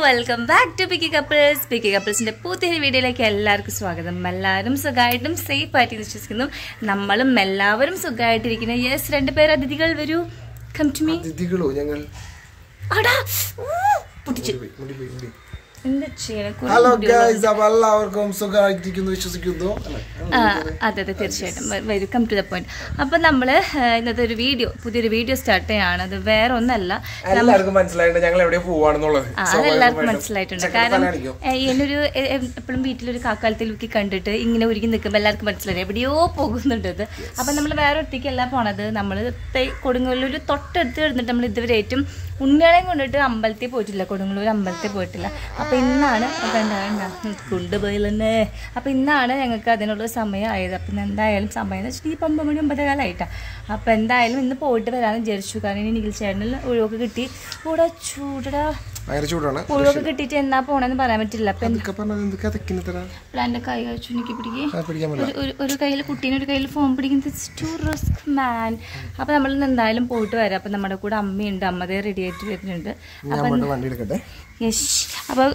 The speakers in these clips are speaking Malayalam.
Welcome back to picky couples picky കപ്പിൾസിന്റെ പുതിയൊരു വീഡിയോയിലേക്ക് എല്ലാവർക്കും സ്വാഗതം എല്ലാവരും സുഖമായിട്ടും സേഫ് ആയിട്ട് വിശ്വസിക്കുന്നു നമ്മളും എല്ലാവരും സുഖമായിട്ടിരിക്കുന്നു യെസ് രണ്ടുപേർ അതിഥികൾ വരൂ കം ടു മീ അതിഥികളോ ഞങ്ങൾ അടാ ഊ, പൊട്ടിച്ചു മുടി, മുടി പോയി, മുടി. എന്താ ചെയ്യണേ കുറെ ഹലോ മുടിയുള്ള- ഗൈസ് അപ്പൊ എല്ലാവർക്കും സുഖമായിട്ടിരിക്കുന്നു വിശ്വസിക്കുന്നു അല്ലേ? ആ, അതെ അതെ തീർച്ചയായിട്ടും വരും കം ടു ദ പോയിന്റ് അപ്പൊ നമ്മള് ആ, ഇന്നത്തെ ഒരു വീഡിയോ പുതിയൊരു വീഡിയോ സ്റ്റാർട്ട് ചെയ്യാണ് അത് വേറെ ഒന്നല്ല എല്ലാവർക്കും മനസ്സിലായിട്ട് ഞങ്ങൾ എവിടെ പോവാണെന്നുള്ളത് ആ, അതെല്ലാവർക്കും സ്വാഭാവികമായിട്ടും. മനസ്സിലായിട്ടുണ്ട് ചെക്കൻ്റെ കാരണം തല കാണിക്കോ? ഏ, എന്നൊരു എപ്പോഴും വീട്ടിലൊരു കാക്കാലത്തിൽ ലുക്കി കണ്ടിട്ട് ഇങ്ങനെ ഒരുങ്ങി നിൽക്കുമ്പോൾ എല്ലാവർക്കും മനസ്സിലായി എവിടെയോ പോകുന്നുണ്ട് ഇത് അപ്പം നമ്മൾ വേറെ ഒറ്റയ്ക്കല്ല പോണത് നമ്മൾ കൊടുങ്ങല്ലൂർ തൊട്ടടുത്ത് കിടന്നിട്ട് നമ്മൾ ഇതുവരെ ഏറ്റവും ഉണ്ണികളെയും കൊണ്ടിട്ട് അമ്പലത്തിൽ പോയിട്ടില്ല കൊടുങ്ങല്ലൂർ അമ്പലത്തിൽ പോയിട്ടില്ല അപ്പം ഇന്നാണ് കൊണ്ടുപോയി തന്നെ അപ്പം ഇന്നാണ് ഞങ്ങൾക്ക് അതിനുള്ള സമയമായത് അപ്പം എന്തായാലും സമയം എന്ന് വെച്ചിട്ടുണ്ടെങ്കിൽ ഇപ്പം ഒമ്പത് മണി ഒമ്പതേ കാലമായിട്ടാണ് അപ്പം എന്തായാലും ഇന്ന് പോയിട്ട് വരാമെന്ന് വിചാരിച്ചു കാരണം ഇനി നിഖിൽ ചേട്ടനിൽ ഒഴിവൊക്കെ കിട്ടി കൂടെ ചൂടടാ ഭയങ്കര ചൂടാണ് ഒഴിവൊക്കെ കിട്ടിയിട്ട് എന്നാ പോണെന്ന് പറയാൻ പറ്റില്ല അപ്പൊ അതൊക്കെ പറഞ്ഞത് എന്ത് കഥക്കിന് തരാ പ്ലാന്റെ കൈ കഴിച്ചു എനിക്ക് പിടിക്കേ ആ, പിടിക്കാൻ പറ്റില്ല ഒരു ഒരു- ഒരു കയ്യിൽ കുട്ടീനെ ഒരു കയ്യിൽ ഫോൺ പിടിക്കുന്നത് ടു റിസ്ക് മാൻ അപ്പൊ നമ്മൾ ഇന്ന് എന്തായാലും പോയിട്ട് വരാം അപ്പൊ നമ്മുടെ കൂടെ അമ്മയുണ്ട് അമ്മതേ റെഡി ആയിട്ട് വരുന്നുണ്ട് ഞാൻ അങ്ങോട്ട് വണ്ടി എടുക്കട്ടെ യശ് അപ്പൊ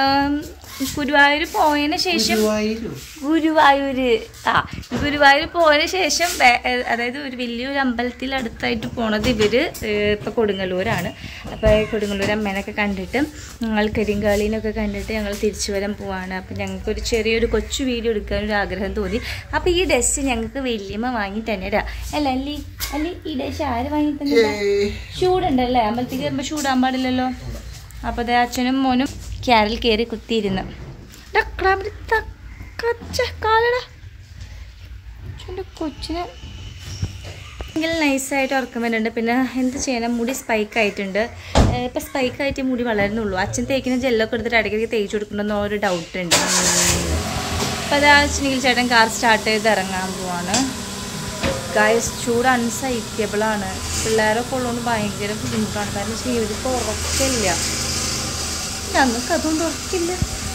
ഗുരുവായൂർ പോയതിന് ശേഷം ഗുരുവായൂര് ആ ഗുരുവായൂർ പോയതിന് ശേഷം വേ- ഏ, അതായത് ഒരു വലിയൊരു അമ്പലത്തിൽ അടുത്തായിട്ട് പോണത് ഇവര് ഏ, ഇപ്പൊ കൊടുങ്ങല്ലൂരാണ് അപ്പൊ ഈ കൊടുങ്ങല്ലൂർ അമ്മേനൊക്കെ കണ്ടിട്ട് ഞങ്ങൾ കരിങ്കാളിനൊക്കെ കണ്ടിട്ട് ഞങ്ങൾ തിരിച്ചു വരാൻ പോവാണ് അപ്പൊ ഞങ്ങൾക്ക് ഒരു ചെറിയൊരു കൊച്ചു വീഡിയോ എടുക്കാൻ ഒരു ആഗ്രഹം തോന്നി അപ്പൊ ഈ ഡ്രസ്സ് ഞങ്ങൾക്ക് വല്യമ്മ വാങ്ങി തന്നെടാ അല്ല അല്ലി അല്ലി ഈ ഡ്രസ്സ് ആര് വാങ്ങി തന്നെ ചൂടുണ്ടല്ലേ അമ്പലത്തിൽ കയറുമ്പോൾ ചൂടാൻ പാടില്ലല്ലോ അപ്പോൾ ദേ അച്ഛനും മോനും ക്യാരൽ കയറി കുത്തിയിരുന്നു ഡാ, ക്രാമിന് തക്കച്ച കാലെടാ. അച്ഛൻ്റെ കൊച്ചിന് ഭയങ്കര നൈസായിട്ട് ഉറക്കം വരുന്നുണ്ട് പിന്നെ എന്ത് ചെയ്യണം മുടി സ്പൈക്ക് ആയിട്ടുണ്ട് ഏഹ് ഇപ്പം സ്പൈക്ക് ആയിട്ട് മുടി വളരുന്നുള്ളൂ അച്ഛൻ തേക്കുന്ന ജെല്ലൊക്കെ എടുത്തിട്ട് ഇടയ്ക്കിടയ്ക്ക് തേച്ച് കൊടുക്കണമെന്ന് ഒരു ഡൗട്ട് ഉണ്ട് അപ്പം അതാ വെച്ചിട്ടുണ്ടെങ്കിൽ ചേട്ടൻ കാർ സ്റ്റാർട്ട് ചെയ്ത് ഇറങ്ങാൻ പോവാണ് ഗായസ് ചൂട് അൺസൈറ്റബിൾ ആണ് പിള്ളേരൊക്കെ ഉള്ളതുകൊണ്ട് ഭയങ്കര ബുദ്ധിമുട്ടാണ് കാരണം വെച്ചാൽ ഇവർക്ക് ഉറക്കില്ല ഞങ്ങൾക്ക് അതുകൊണ്ട് ഉറക്കില്ല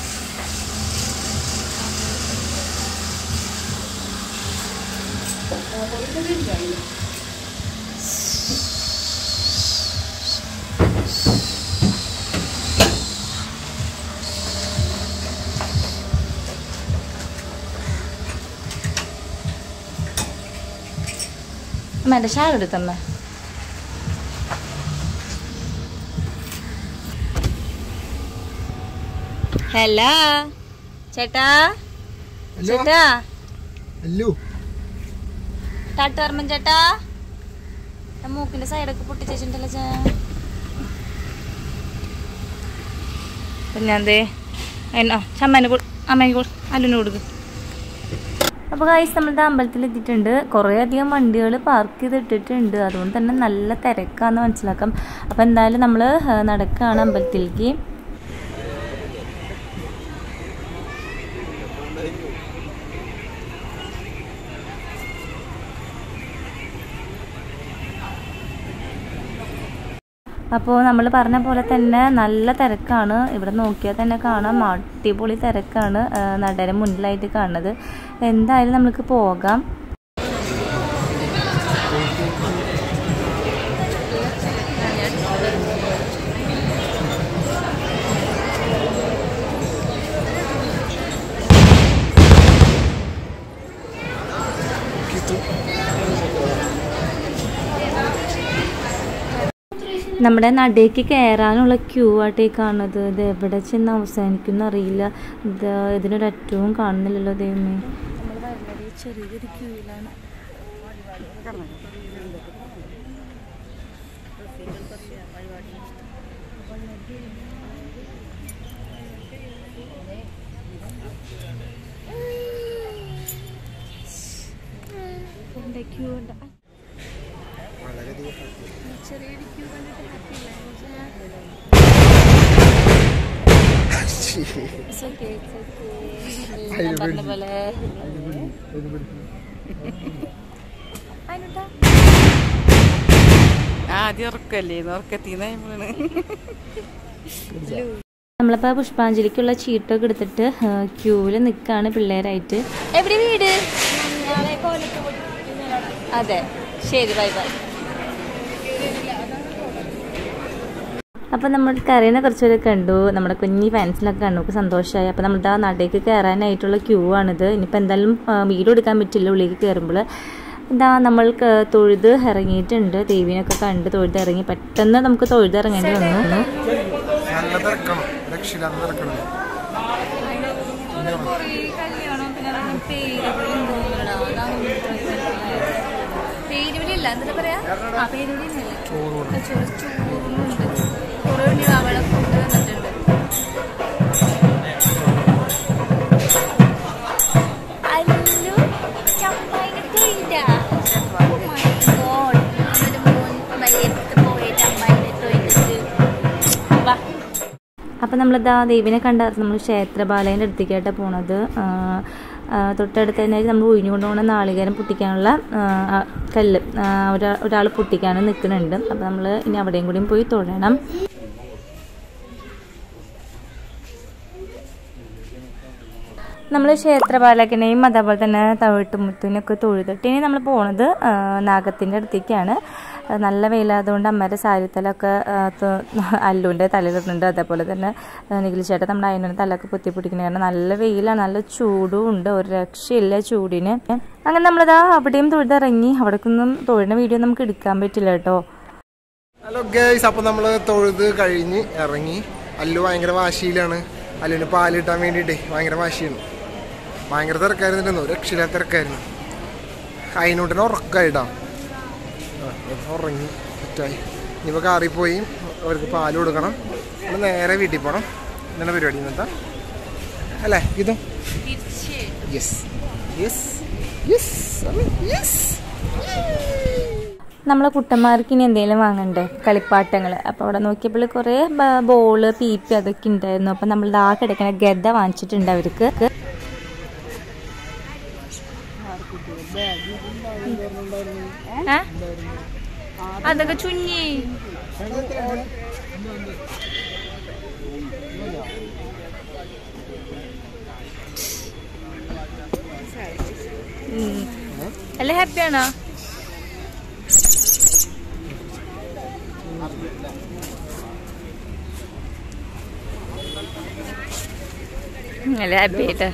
അമ്മ എൻ്റെ ഷാൾ എടുത്തമ്മ ഹലോ ചേട്ടാ ചേട്ടാ അല്ലോ ടാട്ട് ഓർമ്മൻ ചേട്ടാ ആ മൂക്കിന്റെ സൈഡൊക്കെ പൊട്ടിച്ചിട്ടുണ്ടല്ലോ ചേ പിന്നെന്തേ ആ ചമ്മനെ കൊ അമ്മേനെ കൊ അല്ലുന് കൊടുക്ക് അപ്പോൾ കായ്സ് നമ്മളുടെ അമ്പലത്തിൽ എത്തിയിട്ടുണ്ട് കുറേ അധികം വണ്ടികൾ പാർക്ക് ചെയ്തിട്ടിട്ടുണ്ട് അതുകൊണ്ട് തന്നെ നല്ല തിരക്കാന്ന് മനസ്സിലാക്കാം അപ്പോൾ എന്തായാലും നമ്മൾ നടക്കുകയാണ് അമ്പലത്തിലേക്ക് അപ്പോൾ നമ്മൾ പറഞ്ഞ പോലെ തന്നെ നല്ല തിരക്കാണ് ഇവിടെ നോക്കിയാൽ തന്നെ കാണാം അടിപൊളി തിരക്കാണ് ആ, നടന മുന്നിലായിട്ട് കാണുന്നത് എന്തായാലും നമുക്ക് പോകാം നമ്മുടെ നടേക്ക് കയറാനുള്ള ക്യൂ ആയിട്ടേ കാണുന്നത് ഇത് എവിടെ ചെന്ന് അവസാനിക്കുന്ന അറിയില്ല ഇത് ഇതിനൊരറ്റവും കാണുന്നില്ലല്ലോ ദൈവമേ നമ്മൾ വളരെ ചെറിയൊരു ക്യൂയിലാണ് ക്യൂ ഉണ്ട് ചെറിയൊരു ക്യൂ കണ്ടിട്ട് ഹാപ്പി അതിന് പറഞ്ഞ പോലെ അതിനുണ്ടാ ആദ്യം ഉറക്കല്ലേ ഉറക്കത്തിന്ന് നമ്മളിപ്പോൾ പുഷ്പാഞ്ജലിക്കുള്ള ചീട്ടൊക്കെ എടുത്തിട്ട് ക്യൂവിൽ നിൽക്കുകയാണ് പിള്ളേരായിട്ട് എവിടെ വീട് അതെ ശരി ബൈ ബൈ അപ്പോൾ നമ്മൾ കരയുന്ന കുറച്ചുപേരെ കണ്ടു നമ്മുടെ കുഞ്ഞി ഫാൻസിലൊക്കെ കണ്ടു നമുക്ക് സന്തോഷമായി അപ്പോൾ നമ്മുടെ ആ നടേക്ക് കയറാനായിട്ടുള്ള ക്യൂ ആണിത് ഇനിയിപ്പോൾ എന്തായാലും ആ, വീഡിയോ എടുക്കാൻ പറ്റില്ല ഉള്ളിലേക്ക് കയറുമ്പോൾ ഇതാ നമ്മൾ ക- തൊഴുത് ഇറങ്ങിയിട്ടുണ്ട് ദേവീനൊക്കെ കണ്ട് തൊഴുത് ഇറങ്ങി പെട്ടെന്ന് നമുക്ക് തൊഴുത് ഇറങ്ങേണ്ടി വന്നു നല്ല തിരക്കണം രക്ഷില്ലാത്ത തിരക്കണം പേരുവിളില്ല എന്താ പറയാ ആ പേരുവിളി ചോറ് ചോറുണ്ട് കുറേ വേണ്ടി അവളെ കൊണ്ട് വന്നിട്ടുണ്ട് അല്ലു ചമ്മായിന്റെ തൊഴിലാ Oh my God. നമ്മുടെ മോൻ മലയത്ത് പോയിട്ട് അമ്മായിന്റെ തൊഴിലിട്ട് വാ അപ്പം നമ്മളിതാ ദേവിനെ കണ്ടായിരുന്നു നമ്മൾ ക്ഷേത്രപാലയുടെ അടുത്തേക്കായിട്ടാണ് പോണത് ആ, ആ, തൊട്ടടുത്ത് തന്നെ നമ്മൾ ഒഴിഞ്ഞു കൊണ്ടുപോകുന്ന നാളികേരം പൊട്ടിക്കാനുള്ള ആ, ആ, കല്ല് ഒരാൾ പൊട്ടിക്കാനും നിൽക്കുന്നുണ്ട് അപ്പം നമ്മൾ ഇനി അവിടെയും കൂടിയും പോയി തൊഴണം നമ്മൾ ക്ഷേത്രപാലകനെയും അതേപോലെ തന്നെ തവിട്ടുമുത്തിനൊക്കെ തൊഴുതിട്ട് ഇനി നമ്മൾ പോണത് ആ, നാഗത്തിൻ്റെ അടുത്തേക്കാണ് ആ, നല്ല വെയിലായതുകൊണ്ട് അമ്മയുടെ സാരിത്തലൊക്കെ ആ, ത- അല്ലുവിൻ്റെ തലയിലിടുന്നുണ്ട് അതേപോലെ തന്നെ നിഖിൽ ചേട്ടൻ നമ്മുടെ അതിനൊരു തലയൊക്കെ പൊത്തി പിടിക്കുന്നത് കാരണം നല്ല വെയിലാണ് നല്ല ചൂടും ഉണ്ട് ഒരു രക്ഷയില്ല ചൂടിന് അങ്ങനെ നമ്മളിതാ അവിടെയും തൊഴുതിറങ്ങി അവിടേക്കൊന്നും തൊഴിലിൻ്റെ വീഡിയോ നമുക്ക് എടുക്കാൻ പറ്റില്ല കേട്ടോ ഹലോ ഗേയ്സ് അപ്പോൾ നമ്മൾ തൊഴുത് കഴിഞ്ഞ് ഇറങ്ങി അല്ലു ഭയങ്കര വാശിയിലാണ് അല്ലുവിന് പാല് കിട്ടാൻ വേണ്ടിയിട്ടേ ഭയങ്കര വാശിയാണ് ഭയങ്കര തിരക്കായിരുന്നു രക്ഷില്ലാത്ത തിരക്കായിരുന്നു അതിനോട്ടിന് ഉറക്കായിട്ടാ ആ, ഇപ്പൊ ഉറങ്ങി സെറ്റായി ഇനിയിപ്പോൾ കാറിൽ പോയി അവർക്ക് പാല് കൊടുക്കണം നമ്മൾ നേരെ വീട്ടിൽ പോകണം എന്താണ് പരിപാടി ഇന്നത്തെ അല്ലേ ഇതും യെസ് യെസ് യെസ് യെസ് നമ്മളെ കുട്ടന്മാർക്ക് ഇനി എന്തെങ്കിലും വാങ്ങണ്ടേ കളിപ്പാട്ടങ്ങൾ അപ്പോൾ അവിടെ നോക്കിയപ്പോൾ കുറേ ബ- ബോള് പീപ്പി അതൊക്കെ ഉണ്ടായിരുന്നു അപ്പം നമ്മൾ ആ കിടക്കണ ഗദ വാങ്ങിച്ചിട്ടുണ്ട് അവർക്ക് ഏ? അതൊക്കെ ചുഞ്ഞി ഉം. അല്ല ഹാപ്പിയാണോ അല്ല ഹാപ്പി ആയിട്ട്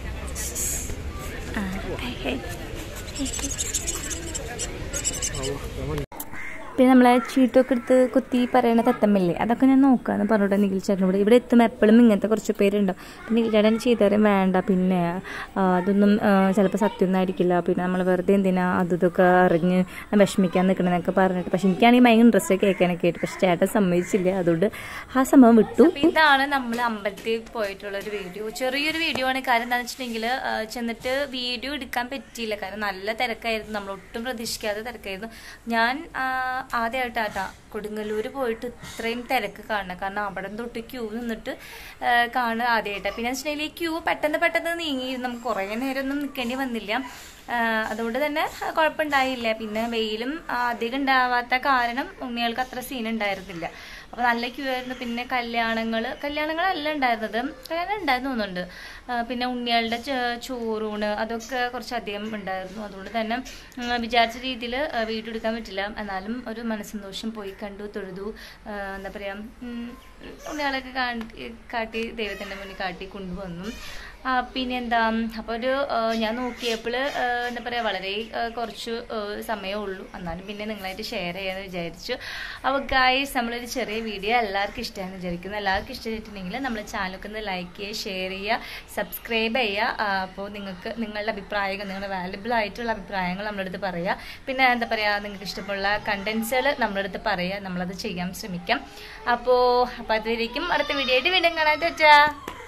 പിന്നെ നമ്മളെ ചീട്ടൊക്കെ എടുത്ത് കുത്തി പറയണ തത്തമ്മല്ലേ അതൊക്കെ ഞാൻ നോക്കാന്ന് പറഞ്ഞോട്ടെ നിഖിൽ ചേട്ടനോട് ഇവിടെ എത്തുമ്പോൾ എപ്പോഴും ഇങ്ങനത്തെ കുറച്ച് പേരുണ്ടാവും അപ്പം നിഖിൽ ചേട്ടൻ ചെയ്തറിയാൻ വേണ്ട പിന്നെ ആ, അതൊന്നും ചിലപ്പോൾ സത്യമൊന്നും ആയിരിക്കില്ല പിന്നെ നമ്മൾ വെറുതെ എന്തിനാ അത് ഇതൊക്കെ അറിഞ്ഞ് വിഷമിക്കാൻ നിൽക്കണമെന്നൊക്കെ പറഞ്ഞിട്ട് പക്ഷെ എനിക്കാണെങ്കിൽ ഭയങ്കര ഇൻട്രസ്റ്റ് കേൾക്കാനൊക്കെ ആയിട്ട് പക്ഷെ ചേട്ടൻ സമ്മതിച്ചില്ല അതുകൊണ്ട് ആ സംഭവം വിട്ടു ഇതാണ് നമ്മൾ അമ്പലത്തിൽ പോയിട്ടുള്ള ഒരു വീഡിയോ ചെറിയൊരു വീഡിയോ ആണ് കാര്യം എന്താണെന്ന് വെച്ചിട്ടുണ്ടെങ്കിൽ ചെന്നിട്ട് വീഡിയോ എടുക്കാൻ പറ്റിയില്ല കാരണം നല്ല തിരക്കായിരുന്നു നമ്മൾ ഒട്ടും പ്രതീക്ഷിക്കാതെ തിരക്കായിരുന്നു ഞാൻ ആദ്യമായിട്ടാട്ടാ കൊടുങ്ങല്ലൂർ പോയിട്ട് ഇത്രയും തിരക്ക് കാണുന്നത് കാരണം അവിടെ തൊട്ട് ക്യൂ നിന്നിട്ട് ആ, കാണുക ആദ്യമായിട്ടാണ് പിന്നെ വെച്ചിട്ടുണ്ടെങ്കിൽ ഈ ക്യൂ പെട്ടെന്ന് പെട്ടെന്ന് നീങ്ങിയിരുന്നു നമുക്ക് കുറേ നേരം ഒന്നും നിൽക്കേണ്ടി വന്നില്ല ആ, അതുകൊണ്ട് തന്നെ കുഴപ്പമുണ്ടായില്ല പിന്നെ വെയിലും ആ, അധികം ഉണ്ടാവാത്ത കാരണം ഉണ്ണികൾക്ക് അത്ര സീൻ ഉണ്ടായിരുന്നില്ല അപ്പോൾ നല്ല ക്യൂ ആയിരുന്നു പിന്നെ കല്യാണങ്ങൾ കല്യാണങ്ങളല്ല ഉണ്ടായിരുന്നത് കല്യാണം ഉണ്ടായിരുന്നു തോന്നുന്നുണ്ട് ആ, പിന്നെ ഉണ്ണികളുടെ ച- ചോറൂണ് അതൊക്കെ കുറച്ചധികം ഉണ്ടായിരുന്നു അതുകൊണ്ട് തന്നെ ഉം, വിചാരിച്ച രീതിയിൽ വീഡിയോ എടുക്കാൻ പറ്റില്ല എന്നാലും ഒരു മനസ്സന്തോഷം പോയി കണ്ടു തൊഴുതു ആ, എന്താ പറയുക ഉണ്ണികളൊക്കെ കാട്ടി കാട്ടി ദൈവത്തിൻ്റെ മുന്നിൽ കാട്ടി കൊണ്ടുവന്നു ആ, പിന്നെന്താ അപ്പോൾ ഒരു ആ, ഞാൻ നോക്കിയപ്പോൾ എന്താ പറയുക വളരെ ആ, കുറച്ച് ആ, സമയമേ ഉള്ളൂ എന്നാലും പിന്നെ നിങ്ങളായിട്ട് ഷെയർ ചെയ്യാമെന്ന് വിചാരിച്ചു അപ്പോൾ ഗായ്സ് നമ്മളൊരു ചെറിയ വീഡിയോ എല്ലാവർക്കും ഇഷ്ടമാണെന്ന് വിചാരിക്കുന്നു എല്ലാവർക്കും ഇഷ്ടമായിട്ടുണ്ടെങ്കിൽ നമ്മൾ ചാനലൊക്കെ ഒന്ന് ലൈക്ക് ചെയ്യുക ഷെയർ ചെയ്യുക സബ്സ്ക്രൈബ് ചെയ്യുക ആ, അപ്പോൾ നിങ്ങൾക്ക് നിങ്ങളുടെ അഭിപ്രായങ്ങൾ നിങ്ങളുടെ വാല്യബിൾ ആയിട്ടുള്ള അഭിപ്രായങ്ങൾ നമ്മളടുത്ത് പറയുക പിന്നെ എന്താ പറയുക നിങ്ങൾക്ക് ഇഷ്ടമുള്ള കണ്ടൻസുകൾ നമ്മളടുത്ത് പറയുക നമ്മളത് ചെയ്യാൻ ശ്രമിക്കാം അപ്പോൾ അപ്പോൾ അതുവരേക്കും അടുത്ത വീഡിയോ ആയിട്ട് വീണ്ടും കാണാൻ പറ്റാ